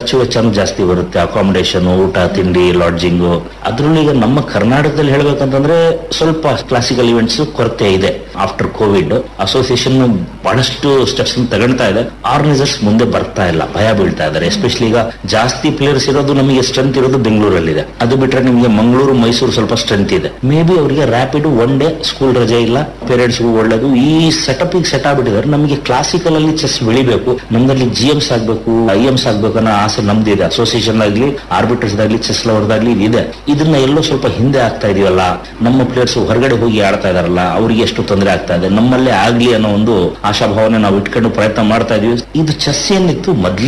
ಖರ್ಚು ವೆಚ್ಚನೂ ಜಾಸ್ತಿ ಬರುತ್ತೆ ಅಕಾಮಿಡೇಷನ್ ಊಟ ತಿಂಡಿ ಲಾಡ್ಜಿಂಗ್ ಅದ್ರಲ್ಲೂ ಈಗ ನಮ್ಮ ಕರ್ನಾಟಕದಲ್ಲಿ ಹೇಳ್ಬೇಕಂತಂದ್ರೆ ಸ್ವಲ್ಪ ಕ್ಲಾಸಿಕಲ್ ಇವೆಂಟ್ಸ್ ಕೊರತೆ ಇದೆ ಆಫ್ಟರ್ ಕೋವಿಡ್ ಅಸೋಸಿಯೇಷನ್ ಬಹಳಷ್ಟು ಸ್ಟೆಪ್ಸ್ ತಗೊಳ್ತಾ ಇದೆ ಆರ್ಗನೈಸರ್ಸ್ ಮುಂದೆ ಬರ್ತಾ ಇಲ್ಲ ಭಯ ಬೀಳ್ತಾ ಇದ್ದಾರೆ ಎಸ್ಪೆಷಲಿ ಈಗ ಜಾಸ್ತಿ ಪ್ಲೇಯರ್ಸ್ ಇರೋದು ನಮಗೆ ಸ್ಟ್ರೆಂತ್ ಇರೋದು ಬೆಂಗಳೂರಲ್ಲಿದೆ ಅದು ಬಿಟ್ರೆ ನಿಮಗೆ ಮಂಗಳೂರು ಮೈಸೂರು ಸ್ವಲ್ಪ ಸ್ಟ್ರೆಂತ್ ಇದೆ ಮೇ ಬಿ ಅವರಿಗೆ ರ್ಯಾಪಿಡ್ ಒನ್ ಡೇ ಸ್ಕೂಲ್ ರಜೆ ಇಲ್ಲ ಪೇರೆಂಟ್ಸ್ಗೂ ಒಳ್ಳೇದು ಈ ಸೆಟಪ್ ಈಗ ಸೆಟ್ ಆಗ್ಬಿಟ್ಟಿದ್ದಾರೆ ನಮಗೆ ಕ್ಲಾಸಿಕಲ್ ಅಲ್ಲಿ ಚೆಸ್ ಬೆಳಿಬೇಕು ನಮ್ದಲ್ಲಿ ಜಿ ಎಮ್ಸ್ ಆಗ್ಬೇಕು ಐ ಎಮ್ಸ್ ಆಗ್ಬೇಕು ಅನ್ನೋ ಆಸೆ ನಮ್ದಿದೆ ಅಸೋಸಿಯೇಷನ್ ಆಗ್ಲಿ ಆರ್ಬಿಟರ್ಸ್ ಆಗ್ಲಿ ಚೆಸ್ ಲವರ್ದಾಗ್ಲಿ ಇದೆ ಇದನ್ನ ಎಲ್ಲೋ ಸ್ವಲ್ಪ ಹಿಂದೆ ಆಗ್ತಾ ಇದೀವಲ್ಲ ನಮ್ಮ ಪ್ಲೇಯರ್ಸ್ ಹೊರಗಡೆ ಹೋಗಿ ಆಡ್ತಾ ಇದಾರಲ್ಲ ಅವ್ರಿಗೆ ಎಷ್ಟು ತೊಂದರೆ ಆಗ್ತಾ ಇದೆ ನಮ್ಮಲ್ಲೇ ಆಗ್ಲಿ ಅನ್ನೋ ಒಂದು ಆಶಾಭಾವನೆ ನಾವು ಇಟ್ಕೊಂಡು ಪ್ರಯತ್ನ ಮಾಡ್ತಾ ಇದೀವಿ ಇದು ಚೆಸ್ ಏನಿತ್ತು ಮೊದ್ಲೇ